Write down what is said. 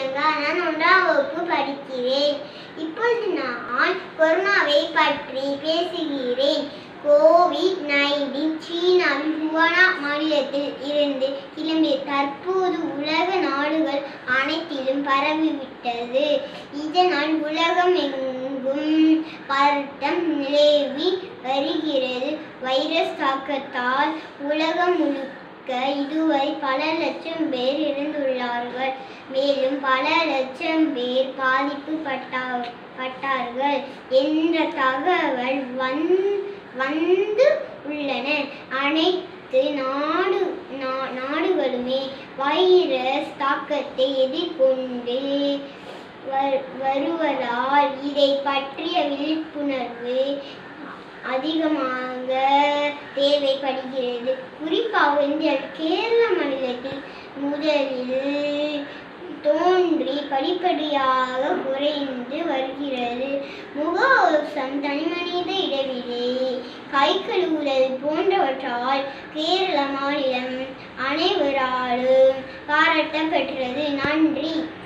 பிரியங்கா நான் ஒன்றாம் வகுப்பு படிக்கிறேன் இப்பொழுது நான் கொரோனாவை பற்றி பேசுகிறேன் கோவிட் நைன்டீன் சீனாவின் ஹுவானா மாநிலத்தில் இருந்து கிளம்பிய தற்போது உலக நாடுகள் அனைத்திலும் பரவிவிட்டது இதனால் உலகம் எங்கும் பதட்டம் நிலவி வருகிறது வைரஸ் தாக்கத்தால் உலகம் முழுக்க இதுவரை பல லட்சம் பேர் இறந்துள்ளார்கள் மேலும் பல லட்சம் பேர் பாதிப்புப்பட்டார் பட்டார்கள் என்ற தகவல் வந் வந்து உள்ளன அனைத்து நாடு நா- நாடுகளுமே வைரஸ் தாக்கத்தை எதிர்கொண்டு வரு- வருவதால் இதை பற்றிய விழிப்புணர்வு அதிகமாக தேவைப்படுகிறது குறிப்பாக இந்த கேரள மாநிலத்தில் முதலில் தோன்றி படிப்படியாக குறைந்து வருகிறது முகக்கவசம் தனிமனித இடைவெளி கை கழுவுதல் போன்றவற்றால் கேரள மாநிலம் அனைவராலும் பாராட்டப்பெற்றது நன்றி